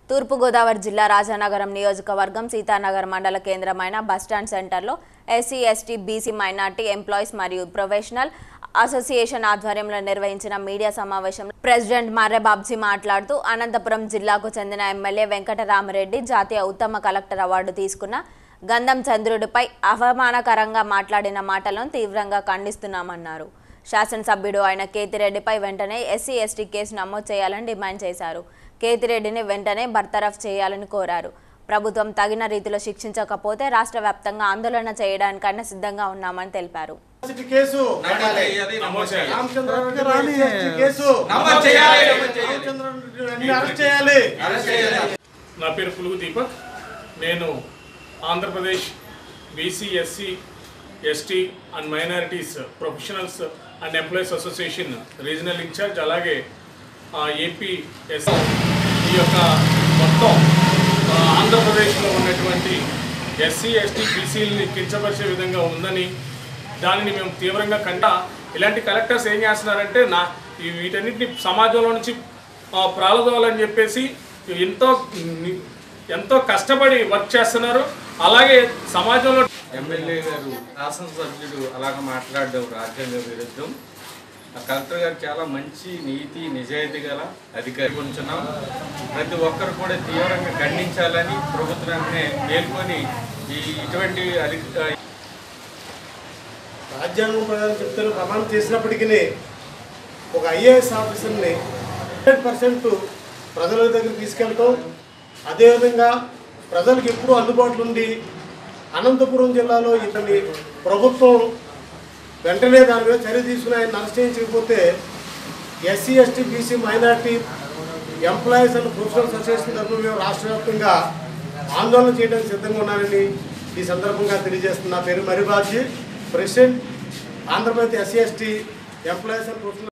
తూర్పుగోదావరి జిల్లా రాజానగరం నియోజకవర్గం సీతానగర్ మండల కేంద్రమైన బస్టాండ్ సెంటర్లో S C S T B C minority employees మరియు ప్రొఫెషనల్ అసోసియేషన్ ఆధ్వర్యంలో నిర్వహించిన మీడియా సమావేశంలో ప్రెసిడెంట్ మర్రె బాబ్జీ మాట్లాడుతూ అనంతపురం జిల్లాకు చెందిన ఎమ్మెల్యే వెంకటరామరెడ్డి జాతీయ ఉత్తమ కలెక్టర్ అవార్డు తీసుకున్న గంధం చంద్రుడిపై అవమానకరంగా మాట్లాడిన మాటలను తీవ్రంగా ఖండిస్తున్నామన్నారు శాసనసభ్యుడు ఆయన కేతిరెడ్డిపై వెంటనే ఎస్సీ ఎస్టీ కేసు నమోదు చేయాలని డిమాండ్ చేశారు కేతిరెడ్డిని వెంటనే బర్తరఫ్ చేయాలని కోరారు ప్రభుత్వం తగిన రీతిలో శిక్షించకపోతే రాష్ట్ర వ్యాప్తంగా ఆందోళన చేయడానికైనా సిద్ధంగా ఉన్నామని తెలిపారు ఎస్టీ కేసు నమోదు చేయాలి. రామచంద్రరావు గారి ఎస్టీ కేసు నమోదు చేయాలి. రామచంద్రరావు గారిని అరెస్ట్ చేయాలి అరెస్ట్ చేయాలి. నా పేరు పులుగు దీపక్ నేను Andhra Pradesh B C S C S T and minorities professionals and employees association regional incharge అలాగే ఆ, ఏపీ ఎస్ ఈ యొక్క మొత్తం ఆ, ఆంధ్రప్రదేశ్లో ఉన్నటువంటి ఎస్సీ ఎస్టీ బీసీలని కించపరిచే విధంగా ఉందని దానిని మేము తీవ్రంగా కంట ఇలాంటి కలెక్టర్స్ ఏం చేస్తున్నారంటే నా ఈ వీటన్నిటిని సమాజంలో నుంచి ఆ, ప్రాలదోవాలని చెప్పేసి ఎంతో ని- ఎంతో కష్టపడి వర్క్ చేస్తున్నారు అలాగే సమాజంలో ఎమ్మెల్యే గారు శాసనసభ్యుడు అలాగ మాట్లాడడం రాజ్యాంగ విరుద్ధం ఆ కలెక్టర్ గారు చాలా మంచి నీతి నిజాయితీ గల అధికారి ఉంచున్నాం ప్రతి ఒక్కరు కూడా తీవ్రంగా ఖండించాలని ప్రభుత్వాన్ని మేల్కొని ఈ ఇటువంటి అధి రాజ్యాంగం ప్రకారం చెప్తాను ప్రమాణం చేసినప్పటికీ ఒక ఐఏఎస్ ఆఫీసర్ని హండ్రెడ్ పర్సెంట్ ప్రజల దగ్గర తీసుకెళ్తాం అదేవిధంగా ప్రజలకు ఎప్పుడూ అందుబాటులో ఉండి అనంతపురం జిల్లాలో ఇతని ప్రభుత్వం వెంటనే దాని మీద చర్య తీసుకుని ఆయన అరెస్ట్ చేయించకపోతే S C S T B C minority employees and professional association తరఫున మేము రాష్ట్ర వ్యాప్తంగా ఆందోళన చేయడానికి సిద్ధంగా ఉన్నానని ఈ సందర్భంగా తెలియజేస్తున్న నా పేరు Maribaji president Andhra Pradesh S C S T employees and professional